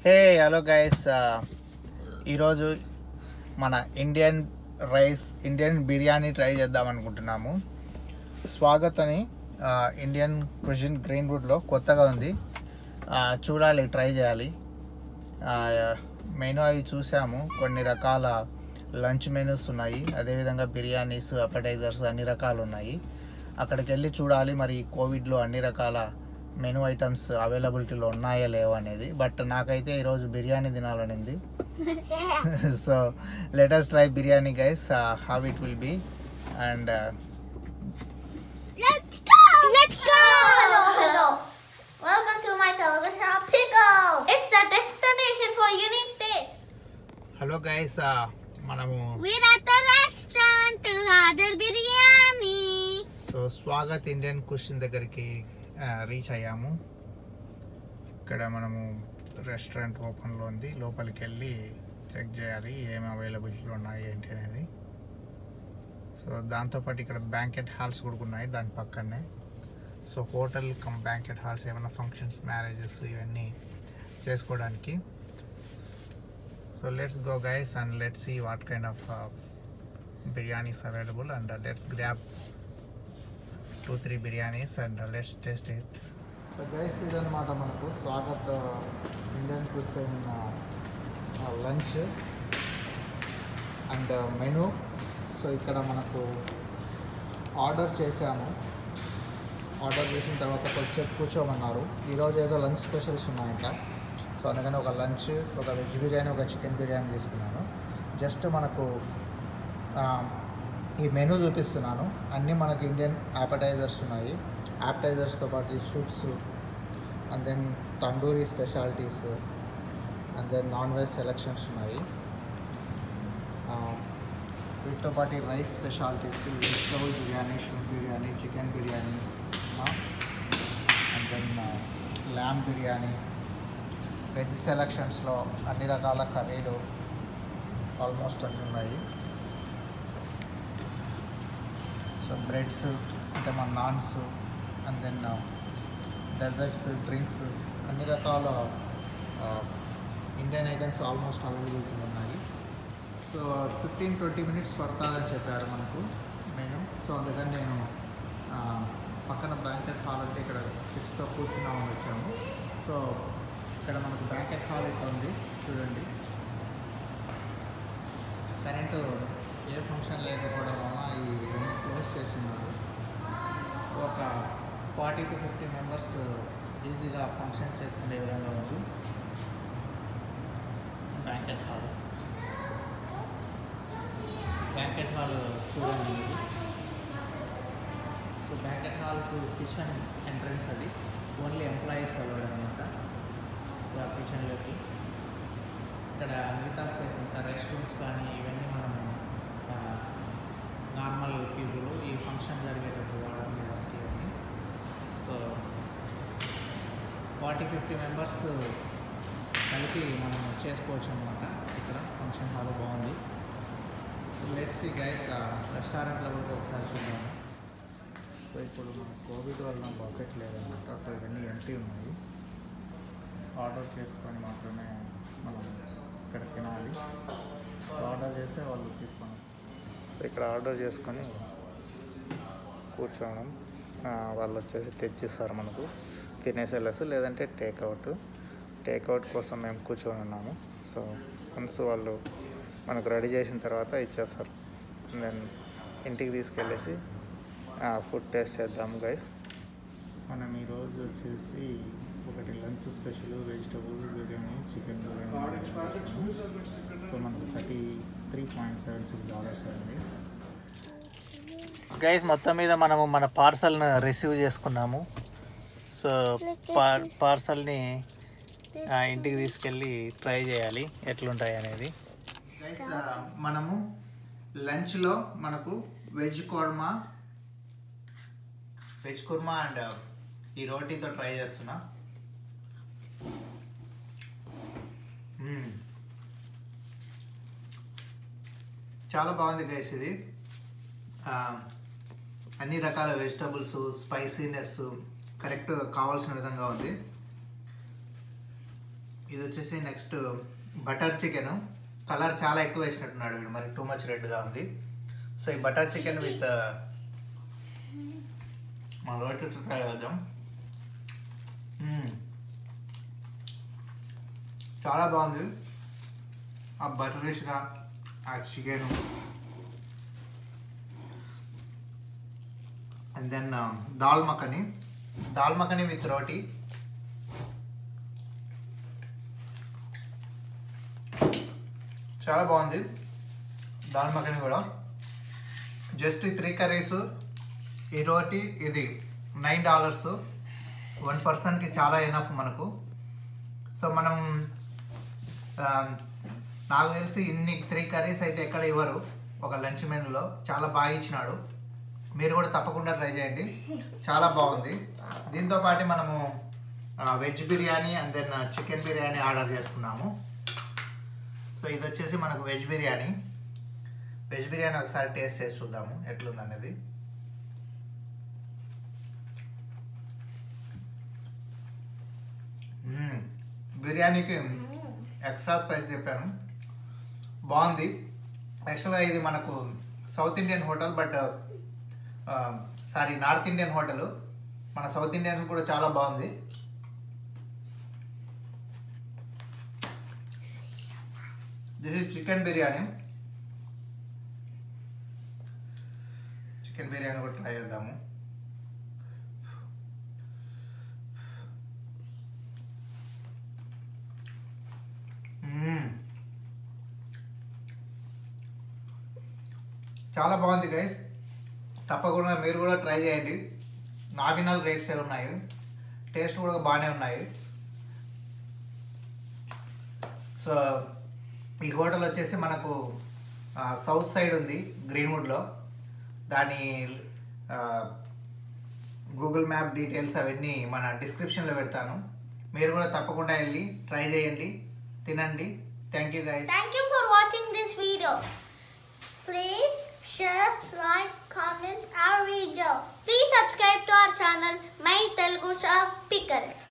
Hey hello guys ఈరోజు మన Indian rice Indian biryani try చేద్దాం అనుకుంటున్నాము స్వాగత్ అని ఆ, ఇండియన్ క్విజిన్ గ్రీన్ వుడ్లో కొత్తగా ఉంది ఆ, చూడాలి ట్రై చేయాలి ఆ, మెనూ అవి చూసాము కొన్ని రకాల లంచ్ మెనూస్ ఉన్నాయి అదేవిధంగా బిర్యానీస్ అపెటైజర్స్ అన్ని రకాలు ఉన్నాయి అక్కడికి వెళ్ళి చూడాలి మరి కోవిడ్లో అన్ని రకాల మెనూ ఐటమ్స్ అవైలబిలిటీలో ఉన్నాయా లేవో అనేది బట్ నాకైతే ఈరోజు బిర్యానీ తినాలనింది so latest try biryani guys how it will be and Let's go! Let's go! Hello, hello. Welcome to my television pickles. It's the destination for unique taste. Hello guys మనము We're at the restaurant to order biryani. So Swagat Indian cuisine దగ్గరికి reach అయ్యాము ఇక్కడ మనము restaurant ఓపెన్లో ఉంది లోపలికి వెళ్ళి check చేయాలి ఏమి అవైలబిలిటీలో ఉన్నాయి ఏంటి అనేది సో దాంతోపాటు ఇక్కడ బ్యాంకెట్ హాల్స్ కూడా ఉన్నాయి దాని పక్కనే so hotel cum banquet halls ఏమైనా ఫంక్షన్స్ మ్యారేజెస్ ఇవన్నీ చేసుకోవడానికి so let's go guys and let's see what kind of biryanis available and let's grab two three biryanis and let's taste it so guys ఇదన్నమాట మనకు Swagat Indian cuisine lunch and menu so ఇక్కడ మనకు order చేసాము order చేసిన తర్వాత కొద్దిసేపు కూర్చోమన్నారు ఈరోజు ఏదో లంచ్ స్పెషల్స్ ఉన్నాయంట సో అందుకని ఒక లంచ్ ఒక వెజ్ బిర్యానీ ఒక చికెన్ బిర్యానీ తీసుకున్నాను జస్ట్ మనకు ఆ, ఈ మెనూ చూపిస్తున్నాను అన్నీ మనకి ఇండియన్ యాపటైజర్స్ ఉన్నాయి యాపటైజర్స్తో పాటు soups and then tandoori specialities and then non veg selections ఉన్నాయి ఆ, వీటితో పాటు రైస్ స్పెషాలిటీస్ వెజిటబుల్ బిర్యానీ షూప్ biryani chicken biryani and then lamb biryani veg సెలక్షన్స్లో అన్ని రకాల కర్రీలు ఆల్మోస్ట్ అన్నీ ఉన్నాయి సో బ్రెడ్స్ అంటే మన naans and then desserts drinks అన్ని రకాల ఇండియన్ ఐటమ్స్ ఆల్మోస్ట్ అవైలబిలిటీ ఉన్నాయి సో ఫిఫ్టీన్ ట్వంటీ మినిట్స్ పడుతుందని చెప్పారు మనకు నేను సో అందుకని నేను ఆ, పక్కన బ్యాంకెట్ హాల్ అంటే ఇక్కడ కిడ్స్తో కూర్చున్నామని వచ్చాము సో ఇక్కడ మనకు బ్యాంకెట్ హాల్ ఇక్కడ ఉంది చూడండి కరెంటు ఏ ఫంక్షన్ లేకపోవడం వలన ఈ వెన్యూ క్లోజ్ చేసి ఉన్నారు ఒక ఫార్టీ టు ఫిఫ్టీ మెంబర్స్ ఈజీగా ఫంక్షన్ చేసుకునే విధంగా ఉంది బ్యాంకెట్ హాల్ బ్యాంకెట్ హాల్ చూడండి ఇది. సో బ్యాంకెట్ హాల్కు కిచెన్ ఎంట్రన్స్ అది ఓన్లీ ఎంప్లాయీస్ అలవాడు అనమాట సో ఆ కిచెన్లోకి ఇక్కడ మిగతా స్పేస్ అంతా రెస్ట్ రూమ్స్ కానీ ఇవన్నీ మనం నార్మల్ పీపుల్ ఈ ఫంక్షన్ జరిగేటప్పుడు వాడడానికి ఇవన్నీ సో ఫార్టీ ఫిఫ్టీ మెంబర్స్ కలిపి మనం చేసుకోవచ్చు అనమాట ఇక్కడ ఫంక్షన్ హాల్ బాగుంది లెట్స్ సి గైస్ రెస్టారెంట్లో కూడా ఒకసారి చూద్దాం సో ఇప్పుడు మన కోవిడ్ వల్ల బకెట్ లేదన్నమాట సో ఇవన్నీ ఎంటీ ఉన్నాయి ఆర్డర్ చేసుకొని మాత్రమే మనం ఇక్కడ తినాలి ఆర్డర్ చేస్తే వాళ్ళు తీసుకొని వస్తారు ఇక్కడ ఆర్డర్ చేసుకొని కూర్చోవడం ఆ, వాళ్ళు వచ్చేసి తెచ్చిస్తారు మనకు తినేసి వెళ్ళేసి లేదంటే టేక్అవుట్ టేక్అవుట్ కోసం మేము కూర్చొని ఉన్నాము సో వన్స్ వాళ్ళు మనకు రెడీ చేసిన తర్వాత ఇచ్చేస్తారు దెన్ ఇంటికి తీసుకెళ్ళేసి ఫుడ్ టేస్ట్ చేద్దాము గైస్ మనం ఈరోజు వచ్చేసి ఒకటి lunch special vegetable biryani chicken biryani so మనకు thirty three point seven six dollars అయింది గైస్ మొత్తం మీద మనము మన పార్సల్ని రిసీవ్ చేసుకున్నాము సో పార్ పార్సల్ని ఇంటికి తీసుకెళ్ళి ట్రై చేయాలి ఎట్లుంటాయి అనేది గైస్ మనము లంచ్లో మనకు veg korma veg kurma and ఈ రోటీతో ట్రై చేస్తున్నా మ్మ్. చాలా బాగుంది గైస్ ఇది ఆ, అన్ని రకాల వెజిటబుల్స్ స్పైసీనెస్ కరెక్ట్ కావాల్సిన విధంగా ఉంది ఇది వచ్చేసి నెక్స్ట్ బటర్ చికెన్ కలర్ చాలా ఎక్కువ వేసినట్టున్నాడు వీడు మరి టూ మచ్ రెడ్గా ఉంది సో ఈ బటర్ చికెన్ విత్ మన రోటి ట్రై చేద్దాం మ్మ్. చాలా బాగుంది ఆ బటరిష్గా ఆ chicken and then dal makhani dal makhani with roti చాలా బాగుంది దాల్ మఖని కూడా జస్ట్ త్రీ కర్రీస్ ఈ రోటీ ఇది నైన్ డాలర్స్ వన్ పర్సన్కి చాలా ఎనఫ్ మనకు సో మనం ఆ, నాకు తెలిసి ఇన్ని త్రీ కర్రీస్ అయితే ఎక్కడ ఇవ్వరు ఒక లంచ్ మెనూలో చాలా బాగా ఇచ్చినాడు మీరు కూడా తప్పకుండా ట్రై చేయండి చాలా బాగుంది దీంతో పాటు మనము veg biryani and then chicken biryani order చేసుకున్నాము సో ఇది వచ్చేసి మనకు వెజ్ బిర్యానీ వెజ్ బిర్యానీ ఒకసారి టేస్ట్ చేసి చూద్దాము ఎట్లుంది అనేది మ్మ్. బిర్యానీకి ఎక్స్ట్రా స్పైస్ చెప్పాను బాగుంది యాక్చువల్గా ఇది మనకు south Indian hotel but sorry north Indian hotel మన సౌత్ ఇండియన్స్ కూడా చాలా బాగుంది this is chicken biryani chicken biryani కూడా ట్రై చేద్దాము మ్మ్. చాలా బాగుంది గైస్ తప్పకుండా మీరు కూడా ట్రై చేయండి నామినల్ రేట్స్ ఏ ఉన్నాయి టేస్ట్ కూడా బాగానే ఉన్నాయి సో ఈ హోటల్ వచ్చేసి మనకు ఆ, సౌత్ సైడ్ ఉంది గ్రీన్వుడ్లో దాని ఆ, గూగుల్ మ్యాప్ డీటెయిల్స్ అవన్నీ మన డిస్క్రిప్షన్లో పెడతాను మీరు కూడా తప్పకుండా వెళ్ళి ట్రై చేయండి తినండి thank you guys Thank you for watching this video. Please share, like, comment our video. Please subscribe to our channel, My Telugu Shop Pickle.